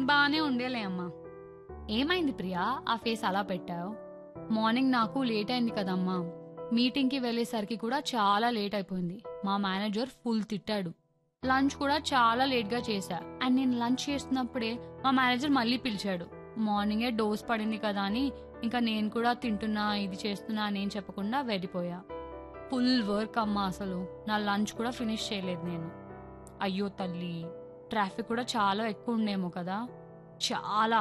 బానే ఉండేలే అమ్మా ఏమైంది ప్రియా ఆ ఫేస్ అలా పెట్టావు మార్నింగ్ నాకు లేట్ అయింది కదమ్మా మీటింగ్కి వెళ్ళేసరికి కూడా చాలా లేట్ అయిపోయింది మా మేనేజర్ ఫుల్ తిట్టాడు లంచ్ కూడా చాలా లేట్గా చేశా అండ్ నేను లంచ్ చేస్తున్నప్పుడే మా మేనేజర్ మళ్ళీ పిలిచాడు మార్నింగే డోస్ పడింది కదా అని ఇంకా నేను కూడా తింటున్నా ఇది చేస్తున్నా అని ఏం చెప్పకుండా వెళ్ళిపోయా ఫుల్ వర్క్ అమ్మా అసలు నా లంచ్ కూడా ఫినిష్ చేయలేదు నేను అయ్యో తల్లి ట్రాఫిక్ కూడా చాలా ఎక్కువ ఉండేమో కదా చాలా